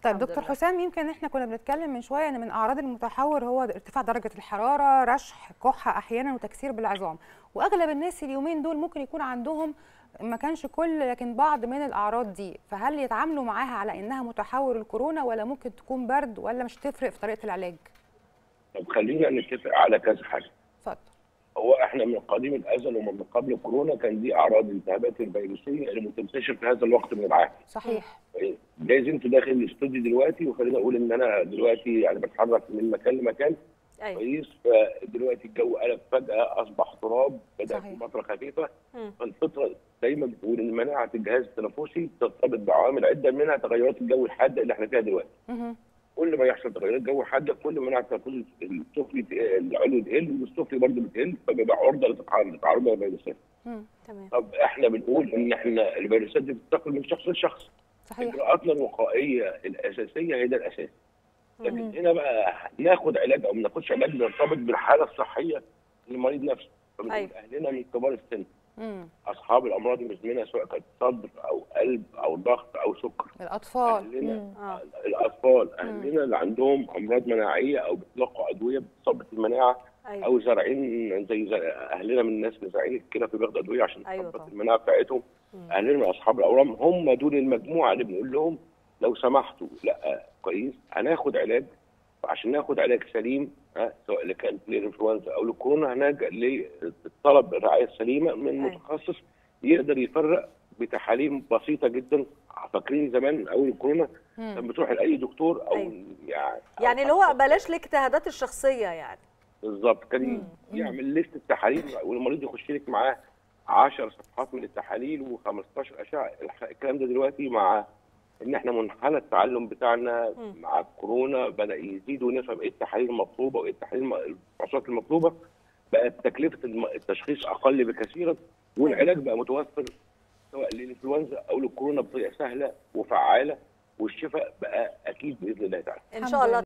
طيب الحمد دكتور لله. حسام يمكن احنا كنا بنتكلم من شويه ان من اعراض المتحور هو ارتفاع درجه الحراره رشح كحه احيانا وتكسير بالعظام واغلب الناس اليومين دول ممكن يكون عندهم ما كانش كل لكن بعض من الاعراض دي فهل يتعاملوا معاها على انها متحور الكورونا ولا ممكن تكون برد ولا مش تفرق في طريقه العلاج طب خلينا نتفق على كذا حاجه اتفضل هو احنا من قديم الازل ومن قبل الكورونا كان دي اعراض الالتهابات الفيروسيه اللي بتنتشر في هذا الوقت من العام صحيح جايز انت داخل الاستوديو دلوقتي وخلينا اقول ان انا دلوقتي يعني بتحرك من مكان لمكان ايوه كويس فدلوقتي الجو قلب فجاه اصبح تراب بدا صحيح. في فتره خفيفه مم. فالفطره دايما بتقول ان مناعه الجهاز التنفسي ترتبط بعوامل عده منها تغيرات الجو الحاده اللي احنا فيها دلوقتي مهم. كل ما يحصل تغيرات جو حاده كل ما مناعه التنفس السفلي تقل- العلوي تقل والسفلي برضه بتقل فبيبقى عرضه لتتعرض لتعرض للفيروسات مم. تمام طب احنا بنقول ان احنا الفيروسات دي بتنتقل من شخص لشخص صحيح اجراءاتنا الوقائيه الاساسيه هي ده الاساس مم. لكن هنا بقى ناخد علاج او ما ناخدش علاج بيرتبط بالحاله الصحيه للمريض نفسه فبنقول أيوة. اهلنا من كبار السن مم. اصحاب الامراض المزمنه سواء كانت صدر او قلب او ضغط او سكر الاطفال اهلنا اه الاطفال اهلنا اللي عندهم امراض مناعيه او بيتلقوا ادويه بتثبط المناعه ايوه او زارعين زي زي اهلنا من الناس اللي زارعين الكلى فبياخدوا ادويه عشان أيوة تثبت طبعا. المناعه بتاعتهم مم. اهلنا من اصحاب الاورام هم دول المجموعه اللي بنقول لهم لو سمحتوا لا كويس هناخد علاج عشان ناخد علاج سليم ها سواء اللي كان للانفلونزا او للكورونا هنلجا للطلب الرعايه السليمه من أيوة. متخصص يقدر يفرق بتحاليل بسيطه جدا فاكرين زمان اول الكورونا مم. كان بتروح لاي دكتور او أيوة. يعني أو يعني اللي هو بلاش الاجتهادات الشخصيه يعني بالظبط كان يعمل ليست التحاليل والمريض يخش لك معاه 10 صفحات من التحاليل و15 اشعه الح- الكلام ده دلوقتي مع ان احنا منحنى التعلم بتاعنا مم. مع الكورونا بدا يزيد ونفهم ايه التحاليل المطلوبه وايه التحاليل الم- الفحوصات المطلوبه بقت تكلفه الم- التشخيص اقل بكثيرا والعلاج بقى متوفر سواء للانفلونزا او للكورونا بطريقه سهله وفعاله والشفاء بقى اكيد باذن الله تعالى ان الحمد شاء الله